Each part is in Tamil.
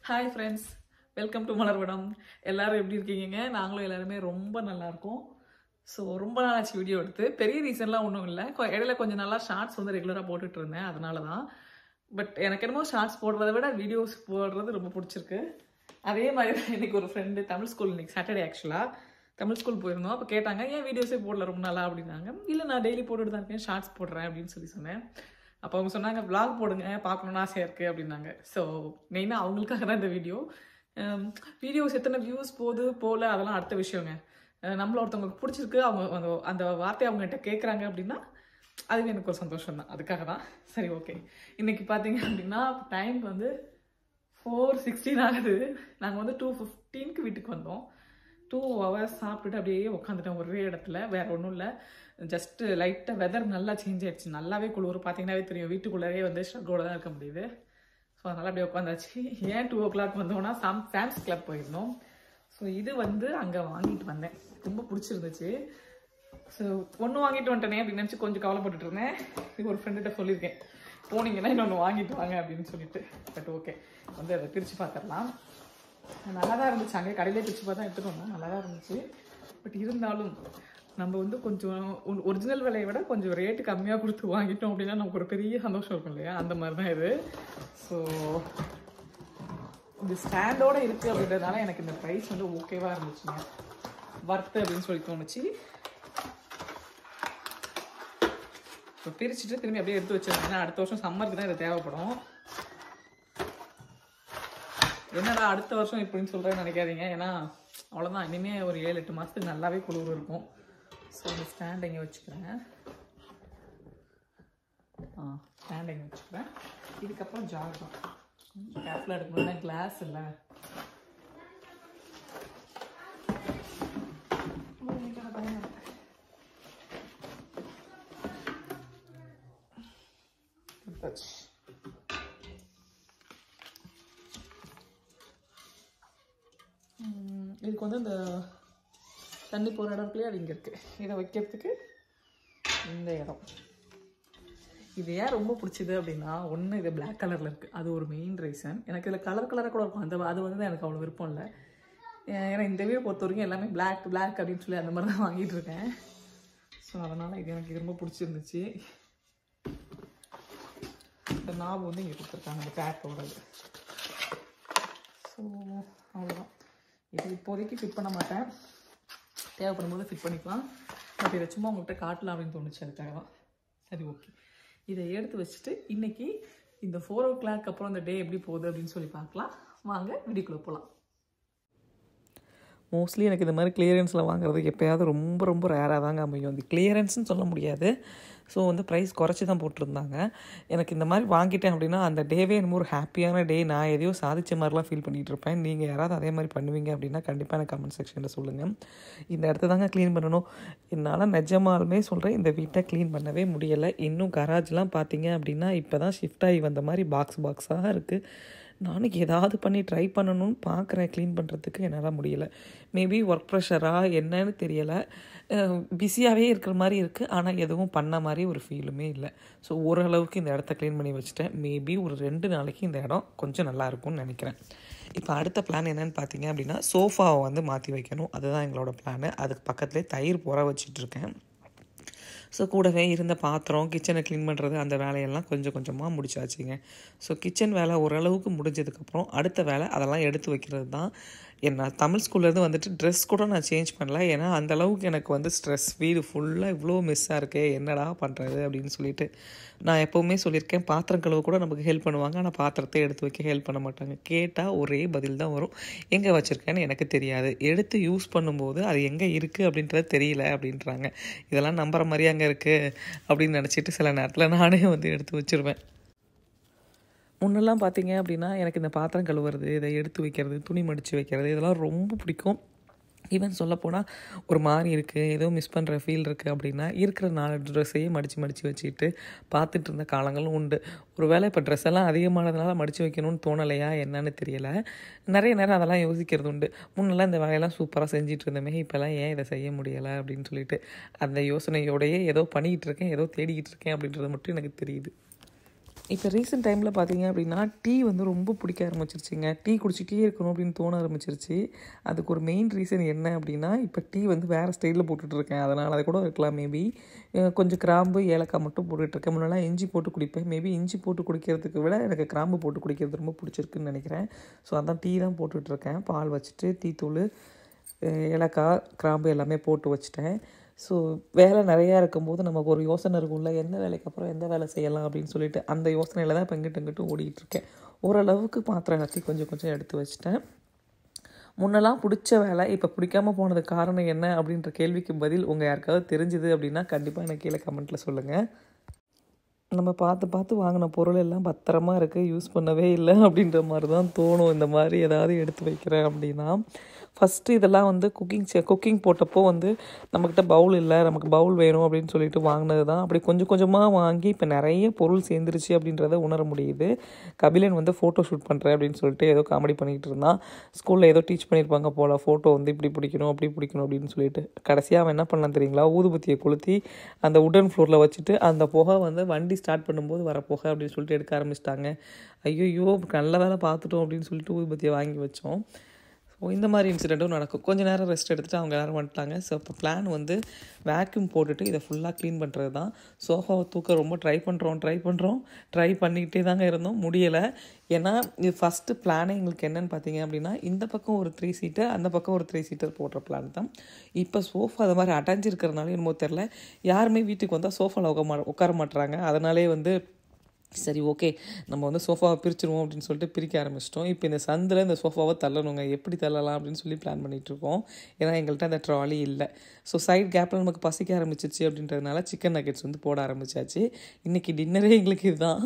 hi friends welcome to Malarvadam எல்லாரும் எப்படி இருக்கீங்க நாங்களும் எல்லாருமே ரொம்ப நல்லா இருக்கோம் ஸோ ரொம்ப நாளாச்சு வீடியோ எடுத்து பெரிய ரீசன்லாம் ஒன்றும் இல்லை கொ- இடையில கொஞ்சம் நல்லா ஷார்ட்ஸ் வந்து ரெகுலராக போட்டுட்டு இருந்தேன் அதனால தான் பட் எனக்கு என்னமோ ஷார்ட்ஸ் போடுறதை விட வீடியோஸ் போடுறது ரொம்ப பிடிச்சிருக்கு அதே மாதிரி தான் இன்னைக்கு ஒரு ஃப்ரெண்டு தமிழ் ஸ்கூல் இன்னைக்கு சாட்டர்டே ஆக்சுவலாக தமிழ் ஸ்கூல் போயிருந்தோம் அப்போ கேட்டாங்க ஏன் வீடியோஸே போடல ரொம்ப நாளா அப்படின்னாங்க இல்லை நான் டெய்லி போட்டுட்டு தான் இருக்கேன் ஷார்ட்ஸ் போடுறேன் அப்படின்னு சொல்லி சொன்னேன் அப்போ அவங்க சொன்னாங்க vlog போடுங்க பார்க்கணுன்னு ஆசையாக இருக்குது அப்படின்னாங்க ஸோ மெயினாக அவங்களுக்காக தான் இந்த வீடியோ வீடியோஸ் எத்தனை வியூஸ் போகுது போகல அதெல்லாம் அடுத்த விஷயங்க அஹ் நம்மள ஒருத்தவங்களுக்கு பிடிச்சிருக்கு அவங்க அந்த அந்த வார்த்தையை அவங்ககிட்ட கேட்குறாங்க அப்படின்னா அது எனக்கு ஒரு சந்தோஷம் தான் அதுக்காக தான் சரி ஓகே இன்னைக்கு பார்த்தீங்க அப்படின்னா டைம் வந்து ஃபோர் சிக்ஸ்டீன் ஆகுது நாங்கள் வந்து டூ ஃபிஃப்டீனுக்கு வீட்டுக்கு வந்தோம் டூ ஹவர்ஸ் சாப்பிட்டுட்டு அப்படியே உட்காந்துட்டோம் ஒரே இடத்துல வேற ஒன்றும் இல்லை ஜஸ்ட் லைட்டாக வெதர் நல்லா சேஞ்ச் ஆயிடுச்சு நல்லாவே குளிர் பார்த்தீங்கன்னாவே தெரியும் வீட்டுக்குள்ளேயே வந்து ஷர்ட்டோட தான் இருக்க முடியுது ஸோ அதனால் அப்படியே உட்காந்தாச்சு ஏன் டூ ஓ கிளாக் வந்தோம்னா சாம் ஃபேன்ஸ் கிளப் போயிருந்தோம் ஸோ இது வந்து அங்கே வாங்கிட்டு வந்தேன் ரொம்ப பிடிச்சிருந்துச்சு ஸோ ஒன்று வாங்கிட்டு வந்துட்டேனே அப்படின்னு நினச்சி கொஞ்சம் கவலைப்பட்டுட்டு இருந்தேன் இது ஒரு ஃப்ரெண்டுகிட்ட சொல்லியிருக்கேன் போனீங்கன்னா இன்னொன்று வாங்கிட்டு வாங்க அப்படின்னு சொல்லிட்டு பட் ஓகே வந்து அதை பிரித்து பார்த்துடலாம் நல்லா தான் இருந்துச்சு அங்கே கடையிலே பிரித்து பார்த்தா எடுத்துகிட்டு வந்தோம் நல்லா தான் இருந்துச்சு பட் இருந்தாலும் நம்ம வந்து கொஞ்சம் ஒரிஜினல் விலையை விட கொஞ்சம் ரேட்டு கம்மியாக கொடுத்து வாங்கிட்டோம் அப்படின்னா நமக்கு ஒரு பெரிய சந்தோஷம் இருக்கும் இல்லையா அந்த மாதிரி தான் இது ஸோ இது ஸ்டாண்டோட இருக்குது அப்படின்றதுனால எனக்கு இந்த ப்ரைஸ் வந்து ஓகேவாக இருந்துச்சுங்க வர்த்து அப்படின்னு சொல்லி தோணுச்சு இப்போ பிரிச்சுட்டு திரும்பி அப்படியே எடுத்து வச்சிருந்தேன் அடுத்த வருஷம் சம்மருக்கு தான் இது தேவைப்படும் என்னடா அடுத்த வருஷம் இப்படின்னு சொல்கிறேன்னு நினைக்காதீங்க ஏன்னா அவ்வளோதான் இனிமேல் ஒரு ஏழு எட்டு மாதத்துக்கு நல்லாவே குளிர் இருக்கும் ஸோ இந்த ஸ்டாண்ட் இங்கே வச்சுக்கிறேன் ஆ ஸ்டாண்ட் இங்கே வச்சுக்கிறேன் இதுக்கப்புறம் ஜார் தான் கேப்ல எடுக்கணும்னா கிளாஸ் இல்லை எடுத்தாச்சு ம், இதுக்கு வந்து இந்த தண்ணி போகிற இடம் இருக்குல்லையா அது இங்கே இருக்குது இதை வைக்கிறதுக்கு இந்த இடம் இது ஏன் ரொம்ப பிடிச்சது அப்படின்னா ஒன்று இது Black கலரில் இருக்குது அது ஒரு மெயின் ரீசன் எனக்கு இதில் கலர் கலராக கூட இருக்கும் அந்த அது வந்து எனக்கு அவ்வளோ விருப்பம் இல்லை ஏ- ஏன்னா இந்த வீடு பொறுத்த வரைக்கும் எல்லாமே Black Black அப்படின்னு சொல்லி அந்த மாதிரி தான் வாங்கிட்டு இருக்கேன் ஸோ அதனால் இது எனக்கு ரொம்ப பிடிச்சிருந்துச்சு இந்த நாபு வந்து இங்கே கொடுத்துருக்காங்க இந்த பேக்கோடது ஸோ அவ்வளோதான் இது இப்போதைக்கு ஃபிட் பண்ண மாட்டேன் தேவைப்படும் போது ஃபிட் பண்ணிக்கலாம் பட் இதை சும்மா உங்கள்கிட்ட காட்டலாம் அப்படின்னு தோணுச்சு அதுக்காக தான் சரி ஓகே இதை எடுத்து வச்சுட்டு இன்னைக்கு இந்த ஃபோர் ஓ கிளாக் அப்புறம் இந்த டே எப்படி போகுது அப்படின்னு சொல்லி பார்க்கலாம் வாங்க வீடியோக்குள்ளே போகலாம் மோஸ்ட்லி எனக்கு இந்த மாதிரி கிளியரன்ஸில் வாங்குறது எப்போயாவது ரொம்ப ரொம்ப ரேராக தாங்க அமையும் அந்த கிளியரன்ஸ்னு சொல்ல முடியாது ஸோ வந்து ப்ரைஸ் குறைச்சி தான் போட்டிருந்தாங்க எனக்கு இந்த மாதிரி வாங்கிட்டேன் அப்படின்னா அந்த டேவே என்னமோ ஒரு ஹாப்பியான டே நான் எதையோ சாதிச்ச மாதிரிலாம் ஃபீல் பண்ணிகிட்டு இருப்பேன் நீங்கள் யாராவது அதே மாதிரி பண்ணுவீங்க அப்படின்னா கண்டிப்பாக எனக்கு கமெண்ட் செக்ஷனில் சொல்லுங்கள் இந்த இடத்த தாங்க க்ளீன் பண்ணணும் என்னால் நிஜமாலுமே சொல்கிறேன் இந்த வீட்டை க்ளீன் பண்ணவே முடியலை இன்னும் கராஜ்லாம் பார்த்தீங்க அப்படின்னா இப்போ தான் ஷிஃப்ட் ஆகி வந்த மாதிரி பாக்ஸ் பாக்ஸாக இருக்குது நானும் ஏதாவது பண்ணி ட்ரை பண்ணணும்னு பார்க்குறேன் க்ளீன் பண்ணுறதுக்கு என்னால் முடியல மேபி ஒர்க் ப்ரெஷராக என்னன்னு தெரியலை பிஸியாகவே இருக்கிற மாதிரி இருக்குது ஆனால் எதுவும் பண்ண மாதிரி ஒரு ஃபீலுமே இல்லை ஸோ ஓரளவுக்கு இந்த இடத்த க்ளீன் பண்ணி வச்சுட்டேன் மேபி ஒரு ரெண்டு நாளைக்கு இந்த இடம் கொஞ்சம் நல்லா இருக்கும்னு நினைக்கிறேன் இப்போ அடுத்த பிளான் என்னன்னு பார்த்தீங்க அப்படின்னா சோஃபாவை வந்து மாற்றி வைக்கணும் அதுதான் எங்களோட பிளான் அதுக்கு பக்கத்துலேயே தயிர் புற வச்சிட்ருக்கேன் ஸோ கூடவே இருந்த பாத்திரம் கிச்சனை க்ளீன் பண்ணுறது அந்த வேலையெல்லாம் கொஞ்சம் கொஞ்சமாக முடிச்சாச்சுங்க ஸோ கிச்சன் வேலை ஓரளவுக்கு முடிஞ்சதுக்கப்புறம் அடுத்த வேலை அதெல்லாம் எடுத்து வைக்கிறது தான் என்ன தமிழ் ஸ்கூல்லேருந்து வந்துட்டு ட்ரெஸ் கூட நான் சேஞ்ச் பண்ணல ஏன்னா அந்த அளவுக்கு எனக்கு வந்து ஸ்ட்ரெஸ் வீடு ஃபுல்லாக இவ்வளோ மிஸ்ஸாக இருக்கே என்னடா பண்ணுறது அப்படின்னு சொல்லிட்டு நான் எப்போவுமே சொல்லியிருக்கேன் பாத்திரம் கழுவ கூட நமக்கு ஹெல்ப் பண்ணுவாங்க ஆனால் பாத்திரத்தை எடுத்து வைக்க ஹெல்ப் பண்ண மாட்டாங்க கேட்டால் ஒரே பதில் தான் வரும் எங்கே வச்சுருக்கேன்னு எனக்கு தெரியாது எடுத்து யூஸ் பண்ணும்போது அது எங்கே இருக்குது அப்படின்றது தெரியல அப்படின்றாங்க இதெல்லாம் நம்புற மாதிரி அங்கே இருக்குது அப்படின்னு நினச்சிட்டு சில நேரத்தில் நானே வந்து எடுத்து வச்சிருவேன் முன்னெல்லாம் பார்த்தீங்க அப்படின்னா எனக்கு இந்த பாத்திரம் கழுவுறது இதை எடுத்து வைக்கிறது துணி மடித்து வைக்கிறது இதெல்லாம் ரொம்ப பிடிக்கும் ஈவன் சொல்லப்போனால் ஒரு மாதிரி இருக்குது ஏதோ மிஸ் பண்ணுற ஃபீல் இருக்குது அப்படின்னா இருக்கிற நாலு ட்ரெஸ்ஸையே மடித்து மடித்து வச்சுட்டு பார்த்துட்டு இருந்த காலங்களும் உண்டு ஒரு வேளை இப்போ ட்ரெஸ் எல்லாம் அதிகமானதுனால மடித்து வைக்கணும்னு தோணலையா என்னன்னு தெரியல நிறைய நேரம் அதெல்லாம் யோசிக்கிறது உண்டு முன்னெல்லாம் இந்த வேலையெல்லாம் சூப்பராக செஞ்சுட்டு இருந்தோமே இப்போல்லாம் ஏன் இதை செய்ய முடியலை அப்படின்னு சொல்லிட்டு அந்த யோசனையோடையே ஏதோ பண்ணிக்கிட்டு இருக்கேன் ஏதோ தேடிக்கிட்டு இருக்கேன் அப்படின்றது மட்டும் எனக்கு தெரியுது இப்போ ரீசெண்ட் டைமில் பார்த்தீங்க அப்படின்னா டீ வந்து ரொம்ப பிடிக்க ஆரம்பிச்சிருச்சுங்க டீ குடிச்சிட்டே இருக்கணும் அப்படின்னு தோண ஆரம்பிச்சிருச்சு அதுக்கு ஒரு மெயின் ரீசன் என்ன அப்படின்னா இப்போ டீ வந்து வேறு ஸ்டைலில் போட்டுட்ருக்கேன் அதனால் அதை கூட இருக்கலாம் மேபி கொஞ்சம் கிராம்பு ஏலக்காய் மட்டும் போட்டுட்ருக்கேன் முன்னெல்லாம் இஞ்சி போட்டு குடிப்பேன் மேபி இஞ்சி போட்டு குடிக்கிறதுக்கு விட எனக்கு கிராம்பு போட்டு குடிக்கிறது ரொம்ப பிடிச்சிருக்குன்னு நினைக்கிறேன் ஸோ அதான் டீ தான் போட்டுட்ருக்கேன் பால் வச்சுட்டு டீ தூள் ஏலக்காய் கிராம்பு எல்லாமே போட்டு வச்சுட்டேன் ஸோ வேலை நிறையா இருக்கும்போது நமக்கு ஒரு யோசனை இருக்கும்ல எந்த வேலைக்கு அப்புறம் எந்த வேலை செய்யலாம் அப்படின்னு சொல்லிட்டு அந்த யோசனையில் தான் இப்போ இங்கிட்டு இங்கிட்டு ஓடிட்டு இருக்கேன் ஓரளவுக்கு பாத்திரம் கத்தி கொஞ்சம் கொஞ்சம் எடுத்து வச்சிட்டேன் முன்னெல்லாம் பிடிச்ச வேலை இப்போ பிடிக்காம போனது காரணம் என்ன அப்படின்ற கேள்விக்கு பதில் உங்கள் யாருக்காவது தெரிஞ்சுது அப்படின்னா கண்டிப்பாக எனக்கு கீழே கமெண்ட்டில் சொல்லுங்கள் நம்ம பார்த்து பார்த்து வாங்கின பொருள் எல்லாம் பத்திரமா இருக்குது யூஸ் பண்ணவே இல்லை அப்படின்ற மாதிரி தான் தோணும் இந்த மாதிரி ஏதாவது எடுத்து வைக்கிறேன் அப்படின்னா ஃபஸ்ட்டு இதெல்லாம் வந்து குக்கிங் குக்கிங் போட்டப்போ வந்து நம்மக்கிட்ட பவுல் இல்லை நமக்கு பவுல் வேணும் அப்படின்னு சொல்லிட்டு வாங்கினது தான் அப்படி கொஞ்சம் கொஞ்சமாக வாங்கி இப்போ நிறைய பொருள் சேர்ந்துருச்சு அப்படின்றத உணர முடியுது கபிலன் வந்து ஃபோட்டோ ஷூட் பண்ணுறேன் அப்படின்னு சொல்லிட்டு ஏதோ காமெடி பண்ணிகிட்டு இருந்தான் ஸ்கூலில் ஏதோ டீச் பண்ணியிருப்பாங்க போல் ஃபோட்டோ வந்து இப்படி பிடிக்கணும் அப்படி பிடிக்கணும் அப்படின்னு சொல்லிட்டு கடைசியாக அவன் என்ன பண்ணான் தெரியுங்களா ஊதுபத்தியை கொளுத்தி அந்த உடன் ஃப்ளோரில் வச்சுட்டு அந்த புகை வந்து வண்டி ஸ்டார்ட் பண்ணும்போது வர புகை அப்படின்னு சொல்லிட்டு எடுக்க ஆரம்பிச்சிட்டாங்க ஐயோ நல்ல வேலை பார்த்துட்டோம் அப்படின்னு சொல்லிட்டு ஊதுபத்தியை வாங்கி வச்சோம் ஸோ இந்த மாதிரி இன்சிடெண்ட்டும் நடக்கும் கொஞ்ச நேரம் ரெஸ்ட் எடுத்துகிட்டு அவங்க எல்லோரும் வந்துட்டாங்க ஸோ இப்போ பிளான் வந்து வேக்யூம் போட்டுட்டு இதை ஃபுல்லாக க்ளீன் பண்ணுறது தான் சோஃபாவை தூக்க ரொம்ப ட்ரை பண்ணுறோம் ட்ரை பண்ணுறோம் ட்ரை பண்ணிக்கிட்டே தாங்க இருந்தோம் முடியலை ஏன்னா இது ஃபஸ்ட்டு பிளானே எங்களுக்கு என்னென்னு பார்த்தீங்க அப்படின்னா இந்த பக்கம் ஒரு த்ரீ சீட்டர் அந்த பக்கம் ஒரு த்ரீ சீட்டர் போடுற பிளான் தான் இப்போ சோஃபா அது மாதிரி அடைஞ்சிருக்கிறதுனால என்னமோ தெரில யாருமே வீட்டுக்கு வந்தால் சோஃபாவில் உட்கார மா உட்கார மாட்டுறாங்க அதனாலே வந்து சரி ஓகே நம்ம வந்து சோஃபாவை பிரிச்சிருவோம் அப்படின்னு சொல்லிட்டு பிரிக்க ஆரம்பிச்சிட்டோம் இப்போ இந்த சந்தில் இந்த சோஃபாவை தள்ளணுங்க எப்படி தள்ளலாம் அப்படின்னு சொல்லி பிளான் பண்ணிகிட்ருக்கோம் ஏன்னா எங்கள்கிட்ட அந்த ட்ராலி இல்லை ஸோ சைட் கேப்பில் நமக்கு பசிக்க ஆரம்பிச்சிச்சு அப்படின்றதுனால சிக்கன் நக்கெட்ஸ் வந்து போட ஆரம்பிச்சாச்சு இன்றைக்கி டின்னரே எங்களுக்கு இதுதான்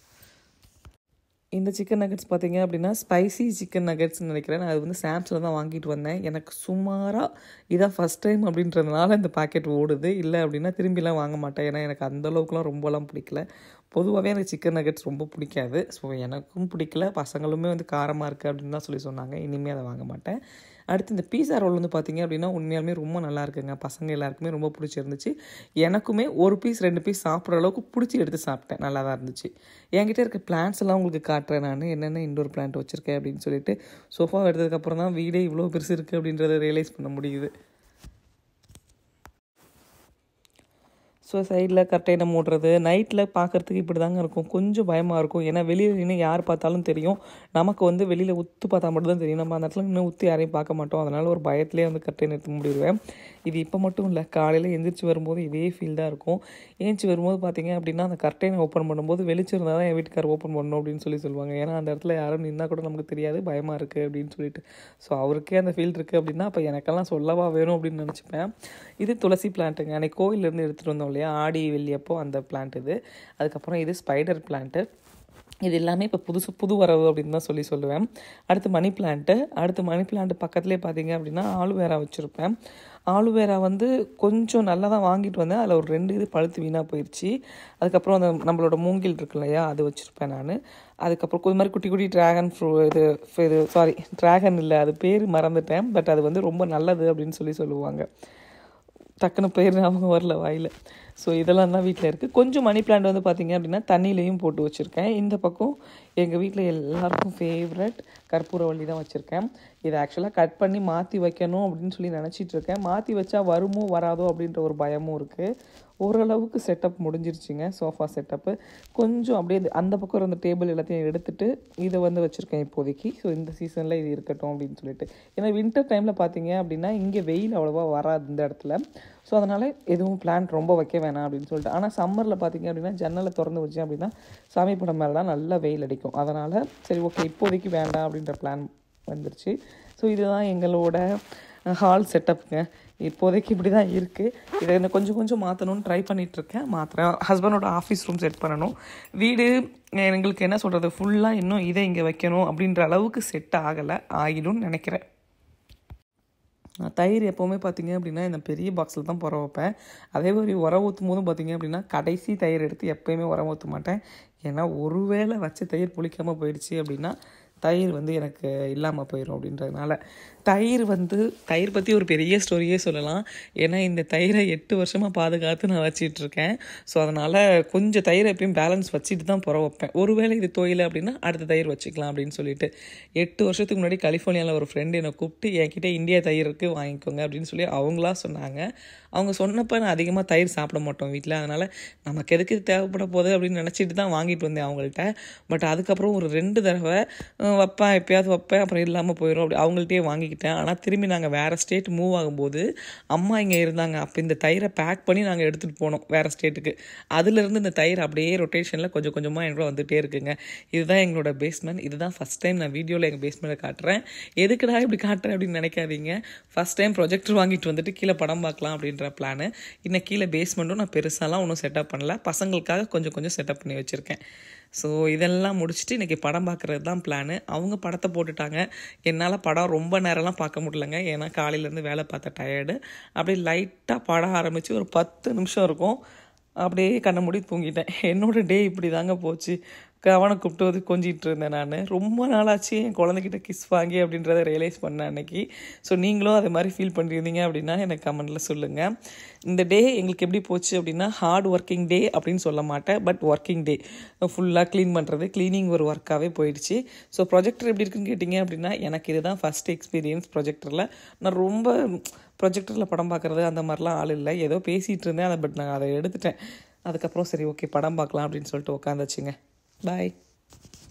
இந்த சிக்கன் நகட்ஸ் பார்த்தீங்க அப்படின்னா ஸ்பைசி சிக்கன் நகட்ஸ்னு நினைக்கிறேன் நான் அது வந்து சாம்ஸில் தான் வாங்கிட்டு வந்தேன் எனக்கு சுமாராக இதான் ஃபஸ்ட் டைம் அப்படின்றதுனால இந்த பாக்கெட் ஓடுது இல்லை அப்படின்னா திரும்பிலாம் வாங்க மாட்டேன் ஏன்னா எனக்கு அந்தளவுக்குலாம் ரொம்பலாம் பிடிக்கல பொதுவாகவே எனக்கு சிக்கன் நகட்ஸ் ரொம்ப பிடிக்காது ஸோ எனக்கும் பிடிக்கல பசங்களுமே வந்து காரமாக இருக்குது அப்படின்னு தான் சொல்லி சொன்னாங்க இனிமேல் அதை வாங்க மாட்டேன் அடுத்து இந்த பீஸா ரோல் வந்து பார்த்தீங்க அப்படின்னா உண்மையாலுமே ரொம்ப நல்லா இருக்குங்க பசங்க எல்லாருக்குமே ரொம்ப பிடிச்சிருந்துச்சு எனக்குமே ஒரு பீஸ் ரெண்டு பீஸ் சாப்பிட்ற அளவுக்கு பிடிச்சி எடுத்து சாப்பிட்டேன் நல்லா தான் இருந்துச்சு என்கிட்ட இருக்க பிளான்ஸ் எல்லாம் உங்களுக்கு காட்டுறேன் நான் என்னென்ன இண்டோர் பிளான்ட் வச்சுருக்கேன் அப்படின்னு சொல்லிட்டு சோஃபா எடுத்ததுக்கப்புறம் தான் வீடே இவ்வளோ பெருசு இருக்குது அப்படின்றத ரியலைஸ் பண்ண முடியுது ஸோ சைடில் கர்டைனை மூடுறது நைட்டில் பார்க்குறதுக்கு இப்படி தாங்க இருக்கும் கொஞ்சம் பயமாக இருக்கும் ஏன்னா வெளியில் நின்று யார் பார்த்தாலும் தெரியும் நமக்கு வந்து வெளியில் உத்து பார்த்தா மட்டும் தான் தெரியும் நம்ம அந்த இடத்துல இன்னும் உத்து யாரையும் பார்க்க மாட்டோம் அதனால் ஒரு பயத்திலே வந்து கர்டைன் எடுத்து முடிடுவேன் இது இப்போ மட்டும் இல்லை காலையில் எந்திரிச்சு வரும்போது இதே ஃபீல் தான் இருக்கும் ஏஞ்சி வரும்போது பார்த்தீங்க அப்படின்னா அந்த கர்டைனை ஓப்பன் பண்ணும்போது வெளிச்சம் இருந்தால் தான் என் வீட்டுக்கார் ஓப்பன் பண்ணணும் அப்படின்னு சொல்லி சொல்லுவாங்க ஏன்னா அந்த இடத்துல யாரும் நின்னா கூட நமக்கு தெரியாது பயமாக இருக்குது அப்படின்னு சொல்லிட்டு ஸோ அவருக்கே அந்த ஃபீல் இருக்குது அப்படின்னா அப்போ எனக்கெல்லாம் சொல்லவா வேணும் அப்படின்னு நினச்சிப்பேன் இது துளசி பிளான்ட்டுங்க அன்னைக்கு கோயிலேருந்து எடுத்துகிட்டு வந்தோம் இல்லையா ஆடி வெள்ளியப்போ அந்த பிளான்ட் இது அதுக்கப்புறம் இது ஸ்பைடர் பிளான்ட்டு இது எல்லாமே இப்போ புதுசு புது வரவு அப்படின்னு தான் சொல்லி சொல்லுவேன் அடுத்து மணி பிளான்ட்டு அடுத்து மணி பிளான்ட் பக்கத்துலேயே பார்த்தீங்க அப்படின்னா ஆலுவேரா வச்சுருப்பேன் ஆலுவேரா வந்து கொஞ்சம் நல்லா தான் வாங்கிட்டு வந்தேன் அதில் ஒரு ரெண்டு இது பழுத்து வீணாக போயிடுச்சு அதுக்கப்புறம் அந்த நம்மளோட மூங்கில் இருக்கு இல்லையா அது வச்சுருப்பேன் நான் அதுக்கப்புறம் கொஞ்சம் மாதிரி குட்டி குட்டி ட்ராகன் ஃப்ரூ இது இது சாரி ட்ராகன் இல்லை அது பேர் மறந்துட்டேன் பட் அது வந்து ரொம்ப நல்லது அப்படின்னு சொல்லி சொல்லுவாங்க டக்குன்னு பேர் ஞாபகம் வரல வாயில் ஸோ இதெல்லாம் தான் வீட்டில் இருக்குது கொஞ்சம் மணி பிளான்ட் வந்து பார்த்திங்க அப்படின்னா தண்ணியிலையும் போட்டு வச்சுருக்கேன் இந்த பக்கம் எங்கள் வீட்டில் எல்லாருக்கும் ஃபேவரட் கற்பூரவள்ளி தான் வச்சுருக்கேன் இதை ஆக்சுவலாக கட் பண்ணி மாற்றி வைக்கணும் அப்படின்னு சொல்லி நினச்சிட்டு இருக்கேன் மாற்றி வச்சா வருமோ வராதோ அப்படின்ற ஒரு பயமும் இருக்குது ஓரளவுக்கு செட்டப் முடிஞ்சிருச்சுங்க சோஃபா செட்டப்பு கொஞ்சம் அப்படியே அந்த பக்கம் இருந்த டேபிள் எல்லாத்தையும் எடுத்துட்டு இதை வந்து வச்சுருக்கேன் இப்போதைக்கு ஸோ இந்த சீசனில் இது இருக்கட்டும் அப்படின்னு சொல்லிட்டு ஏன்னா வின்டர் டைமில் பார்த்தீங்க அப்படின்னா இங்கே வெயில் அவ்வளோவா வராது இந்த இடத்துல ஸோ அதனால் எதுவும் பிளான்ட் ரொம்ப வைக்க வேணாம் அப்படின்னு சொல்லிட்டு ஆனால் சம்மரில் பார்த்தீங்க அப்படின்னா ஜன்னலை திறந்து வச்சேன் அப்படின்னா சாமி படம் மேலே தான் நல்லா வெயில் அடிக்கும் அதனால் சரி ஓகே இப்போதைக்கு வேண்டாம் அப்படின்ற பிளான் வந்துருச்சு ஸோ இதுதான் எங்களோட ஹால் செட்டப்புங்க இப்போதைக்கு இப்படி தான் இருக்குது இதை இன்னும் கொஞ்சம் கொஞ்சம் மாற்றணும்னு ட்ரை பண்ணிகிட்ருக்கேன் மாற்றுறேன் ஹஸ்பண்டோட ஆஃபீஸ் ரூம் செட் பண்ணணும் வீடு எங்களுக்கு என்ன சொல்கிறது ஃபுல்லாக இன்னும் இதை இங்கே வைக்கணும் அப்படின்ற அளவுக்கு செட் ஆகலை ஆகிடும்னு நினைக்கிறேன் நான் தயிர் எப்போவுமே பார்த்தீங்க அப்படின்னா இந்த பெரிய பாக்ஸில் தான் புற வைப்பேன் அதே மாதிரி உரம் ஊற்றும் போதும் பார்த்தீங்க அப்படின்னா கடைசி தயிர் எடுத்து எப்போயுமே உரம் ஊற்ற மாட்டேன் ஏன்னா ஒருவேளை வச்ச தயிர் புளிக்காமல் போயிடுச்சு அப்படின்னா தயிர் வந்து எனக்கு இல்லாமல் போயிடும் அப்படின்றதுனால தயிர் வந்து தயிர் பற்றி ஒரு பெரிய ஸ்டோரியே சொல்லலாம் ஏன்னா இந்த தயிரை எட்டு வருஷமாக பாதுகாத்து நான் வச்சிட்டு இருக்கேன் ஸோ அதனால் கொஞ்சம் தயிரை எப்பயும் பேலன்ஸ் வச்சுட்டு தான் புற வைப்பேன் ஒருவேளை இது தோயில் அப்படின்னா அடுத்த தயிர் வச்சுக்கலாம் அப்படின்னு சொல்லிட்டு எட்டு வருஷத்துக்கு முன்னாடி கலிஃபோர்னியாவில் ஒரு ஃப்ரெண்டு என்னை கூப்பிட்டு என்கிட்ட இந்தியா தயிர் இருக்குது வாங்கிக்கோங்க அப்படின்னு சொல்லி அவங்களா சொன்னாங்க அவங்க சொன்னப்போ நான் அதிகமாக தயிர் சாப்பிட மாட்டோம் வீட்டில் அதனால் நமக்கு எதுக்கு இது தேவைப்பட போகுது அப்படின்னு நினச்சிட்டு தான் வாங்கிட்டு வந்தேன் அவங்கள்ட்ட பட் அதுக்கப்புறம் ஒரு ரெண்டு தடவை அஹ், வைப்பேன் எப்பயாவது வைப்பேன் அப்புறம் இல்லாமல் போயிடும் அப்படி அவங்கள்ட்டயே வாங்கிக்கிட்டேன் ஆனால் திரும்பி நாங்கள் வேறு ஸ்டேட் மூவ் ஆகும்போது அம்மா இங்கே இருந்தாங்க அப்போ இந்த தயிரை பேக் பண்ணி நாங்கள் எடுத்துகிட்டு போனோம் வேறு ஸ்டேட்டுக்கு அதுலேருந்து இந்த தயிர் அப்படியே ரொட்டேஷனில் கொஞ்சம் கொஞ்சமாக எங்களோட வந்துகிட்டே இருக்குங்க இதுதான் எங்களோட பேஸ்மெண்ட் இதுதான் ஃபஸ்ட் டைம் நான் வீடியோவில் எங்கள் பேஸ்மெண்ட்டை காட்டுறேன் எதுக்குடா இப்படி காட்டுறேன் அப்படின்னு நினைக்காதீங்க ஃபஸ்ட் டைம் ப்ரொஜெக்டர் வாங்கிட்டு வந்துட்டு கீழே படம் பார்க்கலாம் அப்படின்ற பிளானு இன்னும் கீழே பேஸ்மெண்ட்டும் நான் பெருசாலாம் ஒன்றும் செட்டப் பண்ணல பசங்களுக்காக கொஞ்சம் கொஞ்சம் செட்டப் பண்ணி வச்சுருக்கேன் ஸோ இதெல்லாம் முடிச்சுட்டு இன்றைக்கி படம் பார்க்குறது தான் பிளானு அவங்க படத்தை போட்டுட்டாங்க என்னால் படம் ரொம்ப நேரம்லாம் பார்க்க முடியலங்க ஏன்னா காலையிலேருந்து வேலை பார்த்த டயர்டு அப்படியே லைட்டாக படம் ஆரம்பித்து ஒரு பத்து நிமிஷம் இருக்கும் அப்படியே கண்ணை மூடி தூங்கிட்டேன் என்னோட டே இப்படி தாங்க போச்சு அவனை கூப்பிட்டு வந்து கொஞ்சிட்டு இருந்தேன் நான் ரொம்ப நாளாச்சு என் குழந்தைகிட்ட கிஸ் வாங்கி அப்படின்றத ரியலைஸ் பண்ணேன் அன்னைக்கு ஸோ நீங்களும் அதே மாதிரி ஃபீல் பண்ணியிருந்தீங்க அப்படின்னா எனக்கு கமெண்ட்டில் சொல்லுங்கள் இந்த டே எங்களுக்கு எப்படி போச்சு அப்படின்னா ஹார்ட் ஒர்க்கிங் டே அப்படின்னு சொல்ல மாட்டேன் பட் ஒர்க்கிங் டே ஃபுல்லாக க்ளீன் பண்ணுறது க்ளீனிங் ஒரு ஒர்க்காகவே போயிடுச்சு ஸோ ப்ரொஜெக்டர் எப்படி இருக்குன்னு கேட்டிங்க அப்படின்னா எனக்கு இதுதான் ஃபஸ்ட் எக்ஸ்பீரியன்ஸ் ப்ரொஜெக்டரில் நான் ரொம்ப ப்ரொஜெக்டரில் படம் பார்க்குறது அந்த மாதிரிலாம் ஆள் இல்லை ஏதோ பேசிகிட்டு இருந்தேன் அதை பட் நான் அதை எடுத்துட்டேன் அதுக்கப்புறம் சரி ஓகே படம் பார்க்கலாம் அப்படின்னு சொல்லிட்டு உட்காந்துச்சுங்க பாய்